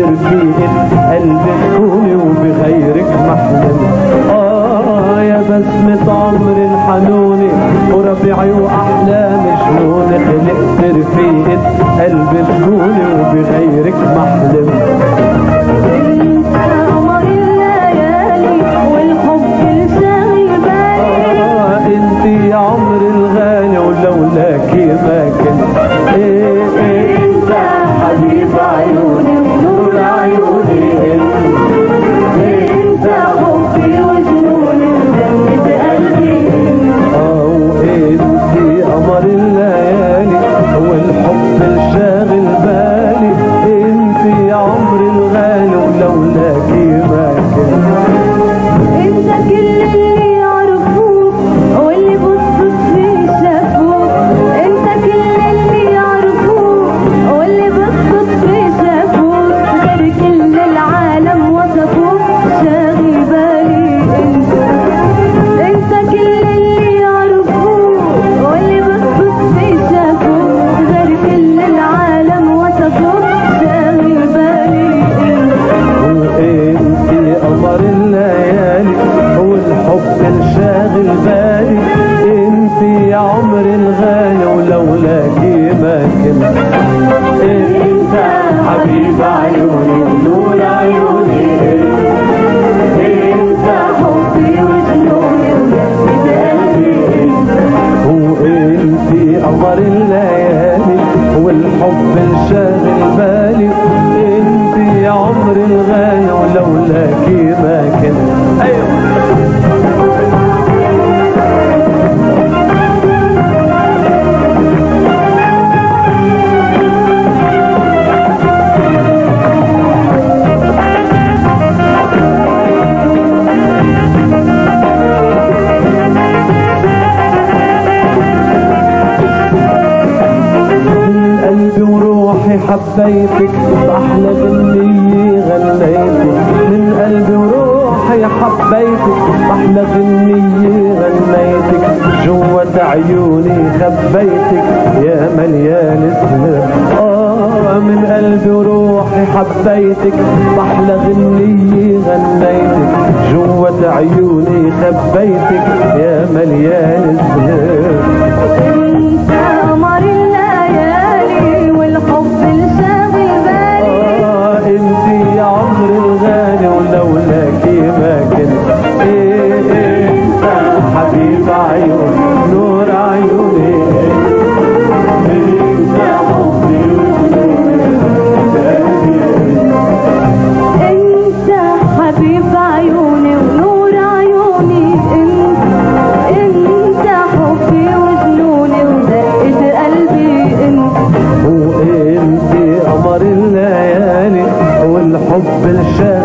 برفيقة قلبي تكوني وبغيرك محلم آه يا بسمة عمر الحنوني وربيعي وأحلام جنوني خلقت رفيقة قلبي تكوني وبغيرك محلم انت قمر الليالي والحب الشاغل بالي آه انت يا عمر الغالي ولولاكي ما كنت ايه ايه انت حبيب عيوني ونور عيوني انت حبي وجنوني ودمة قلبي اه وانت قمر الليالي والحب الشاغل بالي انت يا عمر الغالي ولولاكي ما كنت انت كل اللي يعرفوك واللي بصوا فيه شافوك انت كل اللي يعرفوك واللي بصوا فيه شافوك غير كل العالم وصفوك شاغل بالي انت انت كل اللي يعرفوك واللي بصوا فيه شافوك غير كل العالم وصفوك شاغل بالي انت وانت قمر الليالي والحب الشاغل بالي انت يا عمر الغالي ولولاكي ما كنت انت حبيب عيوني ونور عيوني انت حبي وجنوني ولفت قلبي وانت قمر الليالي والحب الشاغل بالي انت يا عمر الغالي ولولاكي ما كنت ايوه من قلبي وروحي حبيتك بأحلى غنية غنيتك من قلبي وروحي حبيتك بأحلى غنية غنيتك جوة عيوني خبيتك يا مليان سهر آه من قلبي وروحي حبيتك بأحلى غنية غنيتك جوة عيوني خبيتك يا مليان سهر انت قمر الليالي والحب الشاغل بالي آه انت يا عمر الغالي ولولاكي ما كنت ايه ايه انت حبيب عيوني نور عيوني انت حبي انت حبيب عيوني ونور عيوني انت انت حبي وجنوني ودقة قلبي انت وانت قمر الليالي والحب الشاغل